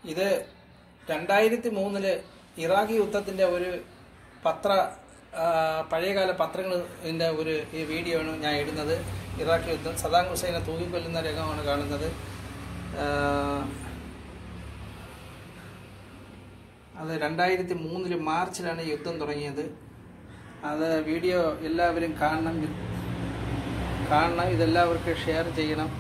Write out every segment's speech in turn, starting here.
ഇത് രണ്ടായിരത്തി മൂന്നില് ഇറാഖി യുദ്ധത്തിന്റെ ഒരു പത്ര ആ, പഴയകാല പത്രങ്ങളിൻ്റെ ഒരു ഈ വീഡിയോ ആണ് ഞാൻ ഇടുന്നത് ഇറാഖി യുദ്ധം സദാം ഹുസൈനെ തൂക്കിക്കൊല്ലുന്ന രംഗമാണ് കാണുന്നത് ആ, അത് രണ്ടായിരത്തി മൂന്നില് മാർച്ചിലാണ് യുദ്ധം തുടങ്ങിയത് അത് വീഡിയോ എല്ലാവരും കാണണം കാണണം ഇതെല്ലാവർക്കും ഷെയർ ചെയ്യണം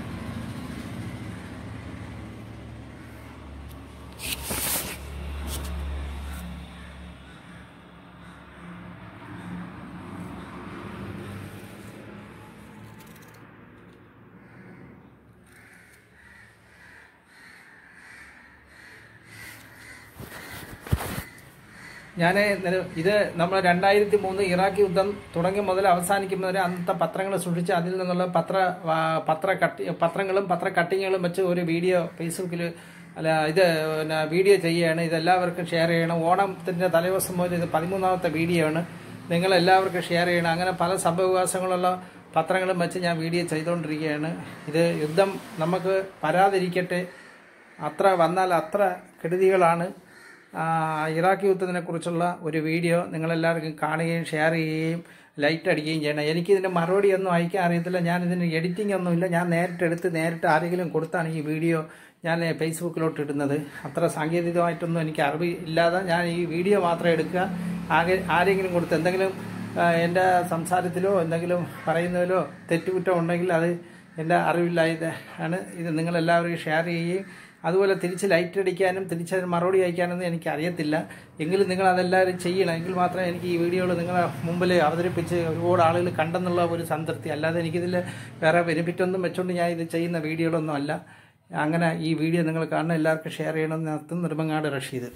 ഞാൻ ഇത് നമ്മൾ രണ്ടായിരത്തി മൂന്ന് ഇറാഖ് യുദ്ധം തുടങ്ങി മുതൽ അവസാനിക്കും വരെ അന്നത്തെ പത്രങ്ങൾ സൂക്ഷിച്ച് അതിൽ നിന്നുള്ള പത്ര വാ- പത്ര കട്ടി പത്രങ്ങളും പത്ര കട്ടിങ്ങുകളും വെച്ച് ഒരു വീഡിയോ ഫേസ്ബുക്കിൽ അല്ല ഇത് പിന്നെ വീഡിയോ ചെയ്യുകയാണ് ഇതെല്ലാവർക്കും ഷെയർ ചെയ്യണം ഓണത്തിന്റെ തലേദിവസം മുതൽ ഇത് പതിമൂന്നാമത്തെ വീഡിയോ ആണ് നിങ്ങൾ എല്ലാവർക്കും ഷെയർ ചെയ്യണം അങ്ങനെ പല സംഭവവികാസങ്ങളുള്ള പത്രങ്ങളും വെച്ച് ഞാൻ വീഡിയോ ചെയ്തുകൊണ്ടിരിക്കുകയാണ് ഇത് യുദ്ധം നമുക്ക് വരാതിരിക്കട്ടെ അത്ര വന്നാൽ അത്ര കെടുതികളാണ് ആ, ഇറാഖ് യുദ്ധത്തിനെ കുറിച്ചുള്ള ഒരു വീഡിയോ നിങ്ങളെല്ലാവർക്കും കാണുകയും ഷെയർ ചെയ്യുകയും ലൈറ്റ് അടിക്കുകയും ചെയ്യണം എനിക്കിതിൻ്റെ മറുപടി ഒന്നും അയക്കാൻ അറിയത്തില്ല ഞാൻ ഇതിന് എഡിറ്റിംഗ് ഒന്നുമില്ല ഞാൻ നേരിട്ട് എടുത്ത് നേരിട്ട് ആരെങ്കിലും കൊടുത്താണ് ഈ വീഡിയോ ഞാൻ ഫേസ്ബുക്കിലോട്ട് ഇടുന്നത് അത്ര സാങ്കേതികമായിട്ടൊന്നും എനിക്ക് അറിവ് ഇല്ലാതെ ഞാൻ ഈ വീഡിയോ മാത്രം എടുക്കുക ആകെ ആരെങ്കിലും കൊടുത്ത് എന്തെങ്കിലും ആ, എൻ്റെ സംസാരത്തിലോ എന്തെങ്കിലും പറയുന്നതിലോ തെറ്റുകുറ്റം ഉണ്ടെങ്കിൽ അത് എൻ്റെ അറിവില്ലായത് ആണ് ഇത് നിങ്ങളെല്ലാവരും ഷെയർ ചെയ്യുകയും അതുപോലെ തിരിച്ച് ലൈറ്റ് അടിക്കാനും തിരിച്ച് അതിന് മറുപടി അയക്കാനൊന്നും എനിക്ക് അറിയത്തില്ല എങ്കിലും നിങ്ങൾ അതെല്ലാവരും ചെയ്യണം എങ്കിൽ മാത്രമേ എനിക്ക് ഈ വീഡിയോകൾ നിങ്ങളെ മുമ്പിൽ അവതരിപ്പിച്ച് ഒരുപാട് ആളുകൾ കണ്ടെന്നുള്ള ഒരു സംതൃപ്തി അല്ലാതെ എനിക്കിതിൽ വേറെ ബെനിഫിറ്റ് ഒന്നും വെച്ചുകൊണ്ട് ഞാൻ ഇത് ചെയ്യുന്ന വീഡിയോകളൊന്നും അല്ല അങ്ങനെ ഈ വീഡിയോ നിങ്ങൾ കാണണം എല്ലാവർക്കും ഷെയർ ചെയ്യണമെന്ന് നടത്തും നെടുമങ്ങാട് റഷീദ്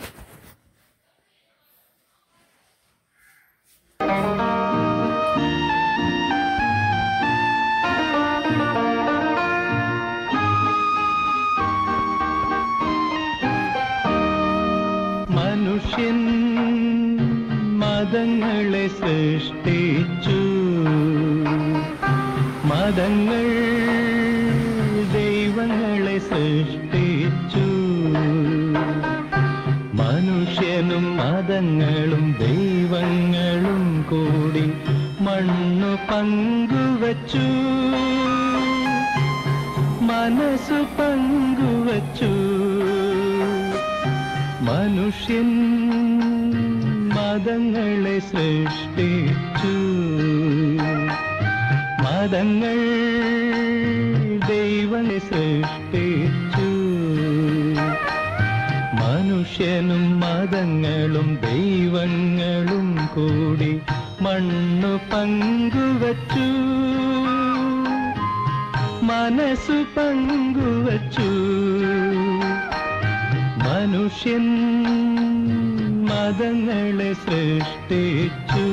മനുഷ്യൻ മതങ്ങളെ സൃഷ്ടിച്ചു മതങ്ങൾ ദൈവങ്ങളെ സൃഷ്ടിച്ചു മനുഷ്യനും മതങ്ങളും ദൈവങ്ങളും കൂടി മണ്ണു പങ്കുവച്ചു മനസ്സു പങ്കുവച്ചു മനുഷ്യൻ മതങ്ങളെ സൃഷ്ടിച്ചു മതങ്ങൾ ദൈവനെ സൃഷ്ടിച്ചു മനുഷ്യനും മതങ്ങളും ദൈവങ്ങളും കൂടി മണ്ണു പങ്കുവച്ചു മനസ്സു പങ്കുവച്ചു മനുഷ്യൻ മതങ്ങളെ സൃഷ്ടിച്ചു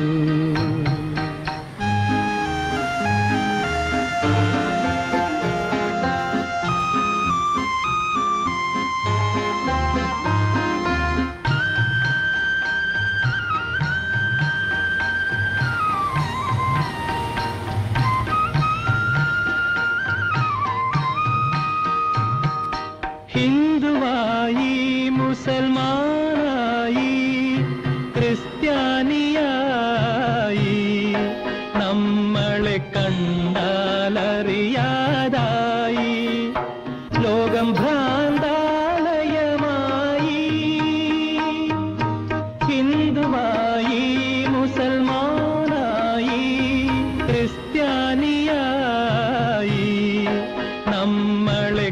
ഹിന്ദുവായി മുസൽമാനായി ക്രിസ്ത്യാനിയായി നമ്മളെ കണ്ടാലറിയാതായി ലോകം ഭ്രാന്താലയമായി ഹിന്ദുവായി മുസൽമാനായി ക്രിസ്ത്യാനിയായി നമ്മളെ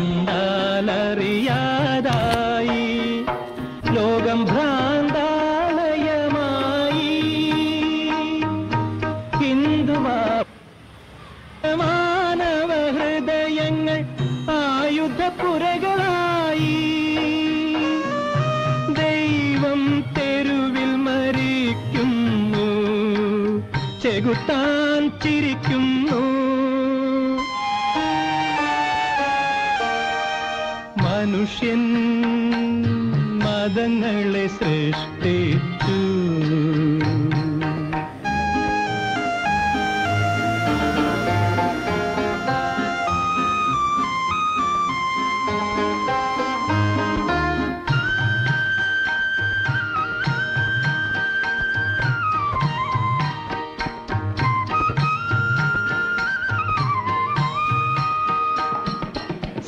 കണ്ടാലറിയാതായി ലോകം ഭ്രാന്താലയമായി ഹിന്ദുവാ മാനവ ഹൃദയങ്ങൾ ആയുധപ്പുരകളായി ദൈവം തെരുവിൽ മരിക്കുന്നു ചെകുത്താൻ ചിരിക്കുന്നു മനുഷ്യൻ മതങ്ങളെ സൃഷ്ടിച്ചു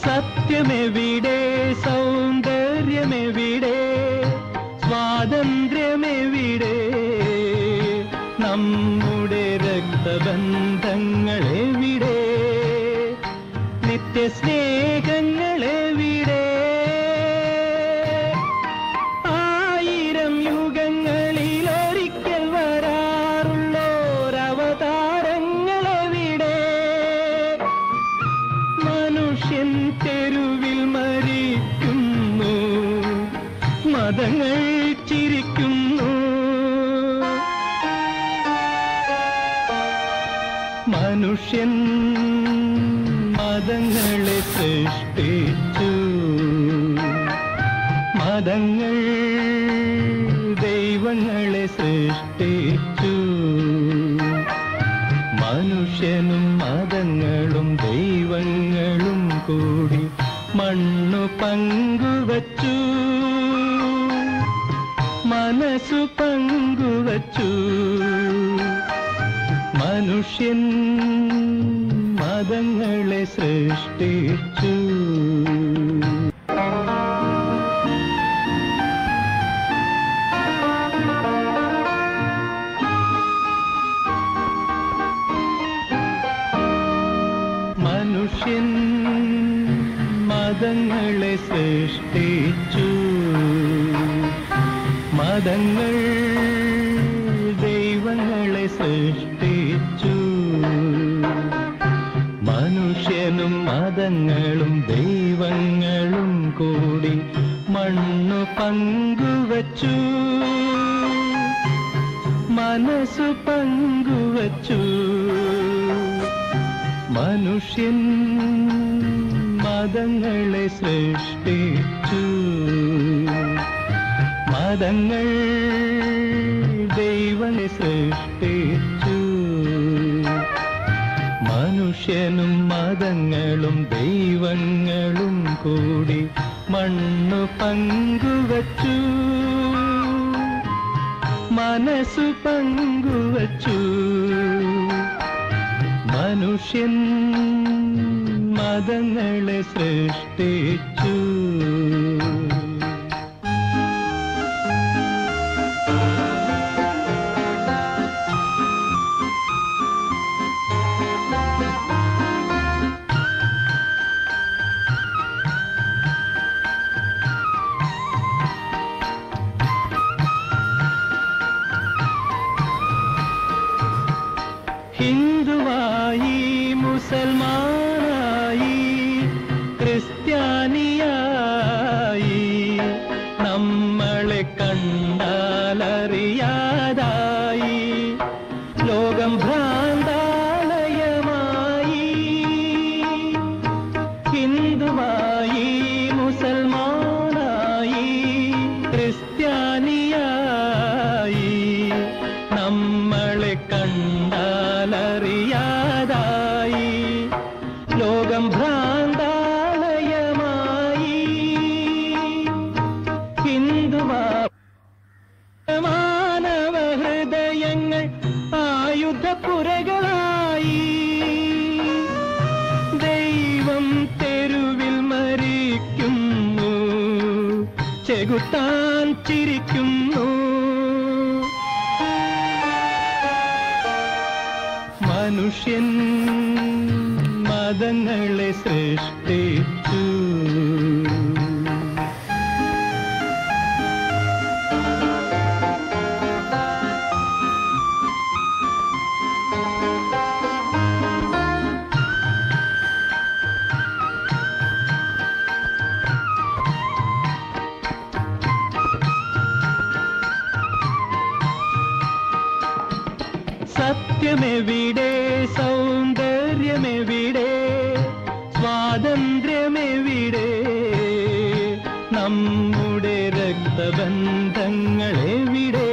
സത്യമെവിടെ സൗന്ദര്യമെവിടെ സ്വാതന്ത്ര്യമെവിടെ നമ്മുടെ രക്തബന്ധങ്ങളെവിടെ നിത്യസ്നേഹങ്ങളെവിടെ ആയിരം യുഗങ്ങളിൽ ഒരിക്കൽ വരാറുള്ളോരവതാരങ്ങളെവിടെ മനുഷ്യൻ തെരുവിൽ മരിക്കുന്നു മതങ്ങൾ ചിരിക്കുന്നു മനുഷ്യൻ മതങ്ങളെ സൃഷ്ടിച്ചു മതങ്ങൾ ദൈവങ്ങളെ സൃഷ്ടിച്ചു മനുഷ്യനും മതങ്ങളും ദൈവങ്ങളും കൂടി മണ്ണു പങ്കുവച്ചു മനസ്സു പങ്കുവച്ചു മനുഷ്യൻ മതങ്ങളെ സൃഷ്ടിച്ചു മനുഷ്യൻ മതങ്ങളെ സൃഷ്ടിച്ചു മതങ്ങൾ ദൈവങ്ങളെ സൃഷ്ടിച്ചു മനുഷ്യനും മതങ്ങളും ദൈവങ്ങളും കൂടി മണ്ണു പങ്കുവച്ചു മനസ്സു പങ്കുവച്ചു മനുഷ്യൻ മതങ്ങളെ സൃഷ്ടിച്ചു മതങ്ങൾ ദൈവനെ സൃഷ്ടിച്ചു മനുഷ്യനും മതങ്ങളും ദൈവങ്ങളും കൂടി മണ്ണു പങ്കുവച്ചു മനസ്സു പങ്കുവച്ചു മനുഷ്യൻ മതങ്ങളെ സൃഷ്ടിച്ചു ഹിന്ദുവായി മുസൽമാനായി ക്രിസ്ത്യാനിയായി നമ്മളെ കണ്ടാലറിയാതായി ലോകം ഭ്രാന്താലയമായി ഹിന്ദുവായി മുസൽമാനായി ക്രിസ്ത്യാനിയായി നമ്മളെ കണ്ടാലറിയാതായി ലോകം ഭ്രാന്താലയമായി ഹിന്ദുവാ മാനവ ഹൃദയങ്ങൾ ആയുധപ്പുരകളായി ദൈവം തെരുവിൽ മരിക്കുന്നു ചെകുത്താൻ ചിരിക്കുന്നു മനുഷ്യൻ മതങ്ങളെ സൃഷ്ടിച്ചു സത്യമെവിടെ സൗന്ദര്യമെവിടെ സ്വാതന്ത്ര്യമെവിടെ നമ്മുടെ രക്തബന്ധങ്ങളെവിടെ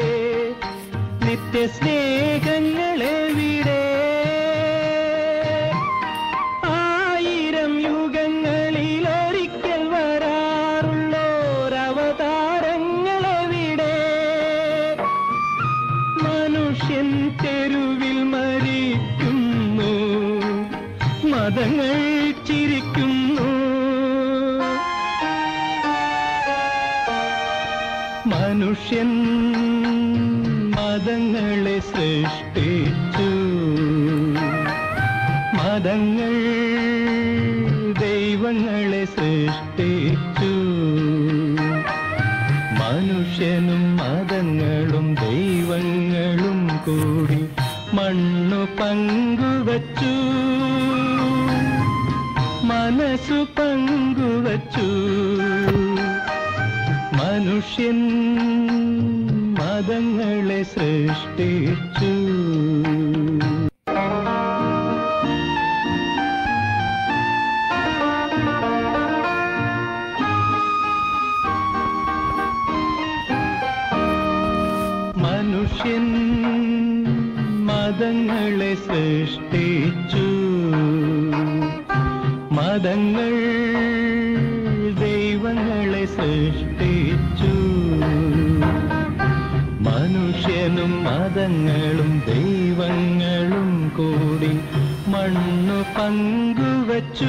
നിത്യസ്നേഹങ്ങളെവിടെ ആയിരം യുഗങ്ങളിൽ ഒരിക്കൽ വരാറുള്ളോരവതാരങ്ങളെവിടെ മനുഷ്യൻ തെരുവിൽ മരിക്കുന്നു മതങ്ങൾ ചിരിക്കുന്നു മനുഷ്യൻ മതങ്ങളെ സൃഷ്ടിച്ചു മതങ്ങൾ ദൈവങ്ങളെ സൃഷ്ടിച്ചു മനുഷ്യനും മതങ്ങളും ദൈവങ്ങളും കൂടി മണ്ണു പങ്കുവച്ചു മനസ്സു പങ്കുവച്ചു മനുഷ്യൻ മതങ്ങളെ സൃഷ്ടിച്ചു മനുഷ്യൻ മതങ്ങളെ സൃഷ്ടിച്ചു മതങ്ങൾ ദൈവങ്ങളെ സൃഷ്ടിച്ചു മനുഷ്യനും മതങ്ങളും ദൈവങ്ങളും കൂടി മണ്ണു പങ്കുവച്ചു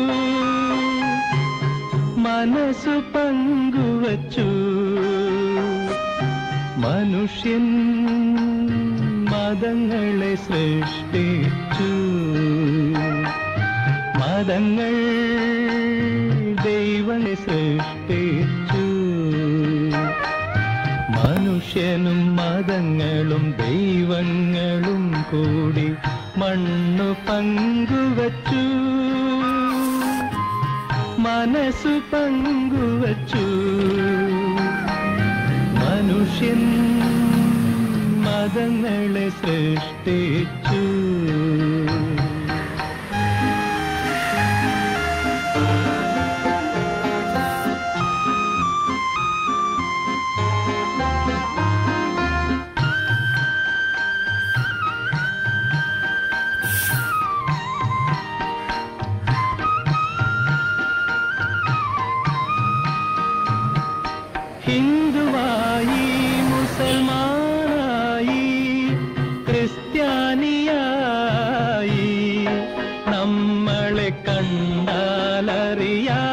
മനസ്സു പങ്കുവച്ചു മനുഷ്യൻ മതങ്ങളെ സൃഷ്ടിച്ചു മതങ്ങൾ ദൈവങ്ങളെ സൃഷ്ടിച്ചു മനുഷ്യനും മതങ്ങളും ദൈവങ്ങളും കൂടി മണ്ണു പങ്കുവച്ചു മനസ്സു പങ്കുവച്ചു മനുഷ്യൻ മതങ്ങളെ സൃഷ്ടിച്ചു ഹിന്ദുവായി മുസൽമാനായി ക്രിസ്ത്യാനിയായി നമ്മളെ കണ്ടാലറിയാ